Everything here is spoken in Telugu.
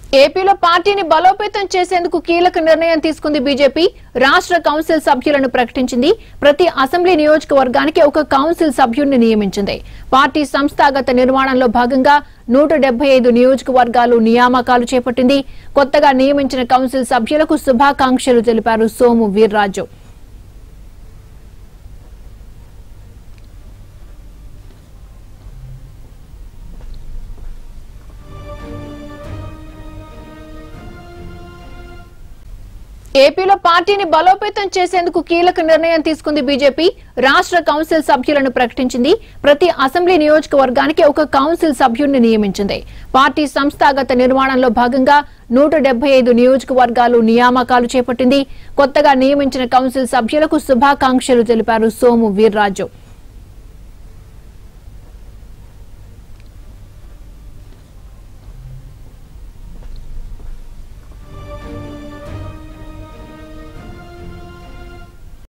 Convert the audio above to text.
ఏపీలో పార్టీని బలోపేతం చేసేందుకు కీలక నిర్ణయం తీసుకుంది బీజేపీ రాష్ట్ర కౌన్సిల్ సభ్యులను ప్రకటించింది ప్రతి అసెంబ్లీ నియోజకవర్గానికి ఒక కౌన్సిల్ సభ్యుడిని నియమించింది పార్టీ సంస్థాగత నిర్మాణంలో భాగంగా నూట డెబ్బై ఐదు నియోజకవర్గాలు నియామకాలు చేపట్టింది కొత్తగా నియమించిన కౌన్సిల్ సభ్యులకు శుభాకాంక్షలు తెలిపారు సోము వీర్రాజు ఏపీలో పార్టీని బలోపేతం చేసేందుకు కీలక నిర్ణయం తీసుకుంది బీజేపీ రాష్ట్ర కౌన్సిల్ సభ్యులను ప్రకటించింది ప్రతి అసెంబ్లీ నియోజకవర్గానికి ఒక కౌన్సిల్ సభ్యుడిని నియమించింది పార్టీ సంస్థాగత నిర్మాణంలో భాగంగా నూట డెబ్బై ఐదు నియోజకవర్గాలు నియామకాలు చేపట్టింది కొత్తగా నియమించిన కౌన్సిల్ సభ్యులకు శుభాకాంక్షలు తెలిపారు సోము వీర్రాజు